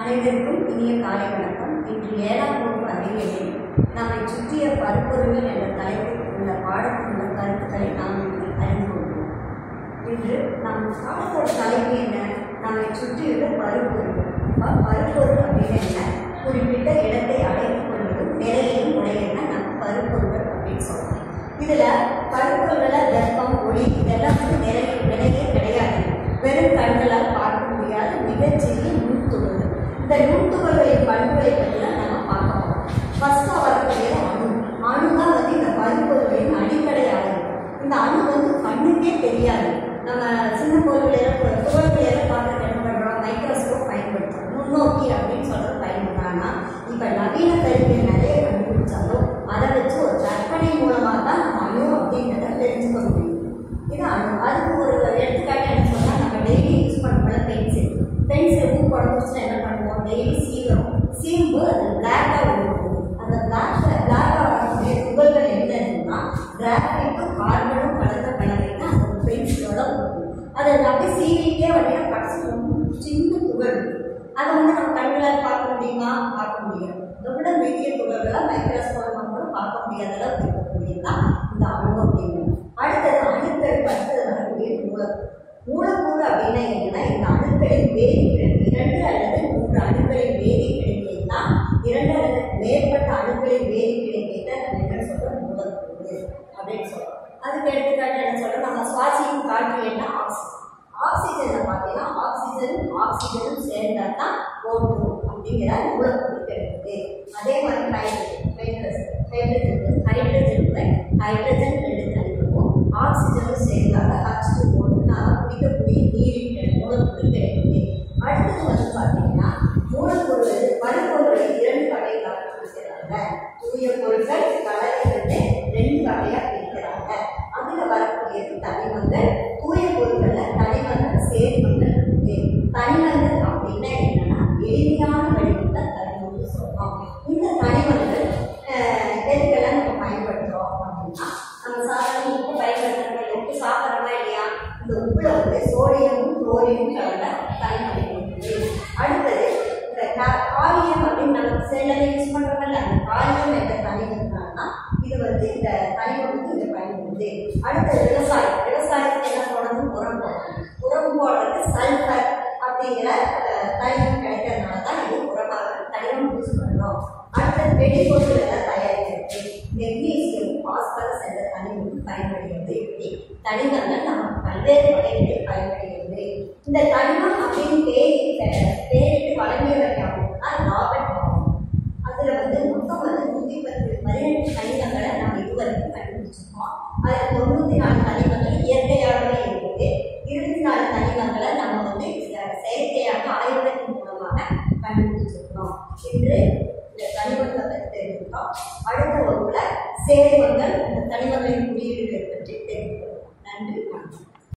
அனைவருக்கும் இனிய காலை வணக்கம் இன்று ஏழாம் வகுப்பு அறிவியலில் நம்மை சுற்றிய பருப்பொருள்கள் என்ற தலைப்பில் உள்ள பாடத்தில் உள்ள கருத்துக்களை நாம் இன்று அறிந்து கொள்வோம் இன்று நம் பாடத்தோட தலைப்பு என்ன நம்மை சுற்றியுள்ள பருப்பொருள்கள் அப்ப பருப்பொருள் அப்படின்னு என்ன குறிப்பிட்ட இடத்தை அடைத்துக் கொள்வதும் நிறையையும் உடையன நம்ம பருப்பொருள்கள் அப்படின்னு சொல்றோம் இதுல பருப்பொருள்களை வெப்பம் ஒளி இதெல்லாம் வந்து நிறைய நிறைய கிடையாது வெறும் கண்களால் பார்க்க முடியாத மிகச்சிறிய நுண்துகள்கள் இந்த நுண்துகள்களின் பண்புகளை பற்றி தான் நம்ம பார்க்க போறோம் ஃபர்ஸ்ட் வரக்கூடிய அணு அணு தான் வந்து இந்த பருப்பொருளின் அடிப்படையாக இருக்கும் இந்த அணு வந்து கண்ணுக்கே தெரியாது நம்ம சின்ன பொருள்களை துகள்களை எல்லாம் பார்க்கறது என்ன பண்ணுறோம் மைக்ரோஸ்கோப் பயன்படுத்துறோம் முன்னோக்கி அப்படின்னு சொல்றது பயன்படுறாங்க இப்போ நவீன கருவிகள் நிறைய கண்டுபிடிச்சாலும் அதை வச்சு ஒரு கற்பனை மூலமாக தான் நம்ம அணு அப்படின்றத தெரிஞ்சுக்க முடியும் இது அணு அதுக்கு ஒரு எடுத்துக்காட்டு என்ன சொன்னால் நம்ம டெய்லி யூஸ் பண்ணுற பென்சில் பென்சில் பூ குழம்புச்சுன்னா என்ன பண்ணுவோம் டெய்லி சீவிரம் சீம்பு அது பிளாக்காக இருக்கும் அந்த பிளாக்ல பிளாக்காக வரக்கூடிய துகள்கள் என்னன்னா கிராஃபைட்டும் கார்பனும் கலந்த கலவை தான் அந்த பென்சிலோட இருக்கும் அதை அப்படியே சீவிட்டே வரையா கடைசி ரொம்ப சின்ன துகள் அதை வந்து நம்ம கண்களால் பார்க்க முடியுமா பார்க்க முடியாது இதை விட பெரிய துகள்களை மைக்ரோஸ்கோப் கூட பார்க்க முடியாத அளவுக்கு இருக்கக்கூடியதுதான் இந்த அணு அப்படிங்கிறது அடுத்தது அணுக்கள் அடுத்தது வரக்கூடிய மூலக்கூறு மூலக்கூறு அப்படின்னா என்னன்னா இந்த அணுக்களின் வேதிப்பிழை இரண்டு அல்லது மூன்று அணுக்களின் வேதிப்பிழைப்பை தான் இரண்டு அல்லது மேற்பட்ட அணுக்களின் வேதிப்பிழைப்பை தான் நம்ம என்ன சொல்றோம் மூலக்கூறு அப்படின்னு சொல்றோம் அதுக்கு எடுத்துக்காட்டு என்ன சொல்றோம் நம்ம சுவாசிக்கும் காற்று என்ன ஆக்சிஜன் ஆக்சிஜனை பார்த்தீங்கன்னா ஆக்சிஜனும் ஆக்சிஜனும் சேர்ந்தால் தான் ஓட்டு அப்படிங்கிற மூலக்கூறு கிடைக்குது அதே மாதிரி hydrogen hydrogen hydrogen hydrogen hydrogen ரெண்டு தனிமமும் ஆக்சிஜனும் சேர்ந்தால் ஹச் ஓட்டு நாம் குடிக்கக்கூடிய நீரின் மூலக்கூறு கிடைக்குது அடுத்தது வந்து பார்த்தீங்கன்னா மூலப்பொருள் பருப்பொருளை இரண்டு வகைகளாக பிரிக்கிறாங்க தூய பொருட்கள் கலவைகள் ரெண்டு வகையாக பிரிக்கிறாங்க அதில் வரக்கூடியது தனிமங்கள் தூய பொருட்கள்ல தனிமங்கள் சேர்மங்கள் இருக்கு தனிமங்கள் அப்படின்னா என்னன்னா எளிமையான வடிவத்தை தனிமங்கள் சொல்றோம் இந்த தனிமங்கள் அஹ், எதுக்கெல்லாம் நம்ம பயன்படுத்துறோம் அப்படின்னா நம்ம சாதாரண உப்பு பயன்படுத்துறோம் உப்பு சாப்பிட்றோமா இல்லையா இந்த உப்புல வந்து சோடியமும் குளோரினும் கலந்த தனிமங்கள் இருக்குது அடுத்தது இந்த கா- காலியம் அப்படின்னு நம்ம செல்லில் யூஸ் பண்றோம்ல அந்த காலியம் என்ற தனிமங்கள்னா இது வந்து இந்த தனிமம் வந்து இங்க பயன்படுது அடுத்தது விவசாயம் விவசாயத்துக்கு என்ன போடணும் உரம் போடணும் உரம் போடுறது சல்ஃபர் அப்படிங்கிற அஹ், தனிமம் கிடைக்கிறதுனால தான் இது உரமாக தனிமம் யூஸ் பண்ணணும் அடுத்தது வெடிபொருள் எல்லாம் தயாரிக்கிறது மெக்னீசியம் பாஸ்பரஸ் என்ற தனிமம் பயன்படுகிறது இப்படி தனிமங்கள் நமக்கு பல்வேறு வகைகளில் பயன்படுகிறது இந்த தனிமம் அப்படின்னு பேர் பேரிட்டு வழங்கியவர் யாருன்னா ராபர்ட் பாம் அதுல வந்து மொத்தம் வந்து நூத்தி பத்து பதினெட்டு கனிமங்களை நம்ம இதுவரைக்கும் கண்டுபிடிச்சிருக்கோம் அதுல தொண்ணூத்தி நாலு கனிமங்கள் இயற்கையாகவே இருக்குது இருபத்தி நாலு கனிமங்களை நம்ம வந்து செ- செயற்கையாக ஆய்வகத்தின் மூலமாக கண்டுபிடிச்சிருக்கோம் இன்று இந்த கனிமங்களை பற்றி தெரிஞ்சுக்கிறோம் அடுத்த வகுப்புல சேர்மங்கள் இந்த கனிமங்களின் குறியீடுகளை பற்றி தெரிஞ்சுக்கிறோம் நன்றி வணக்கம்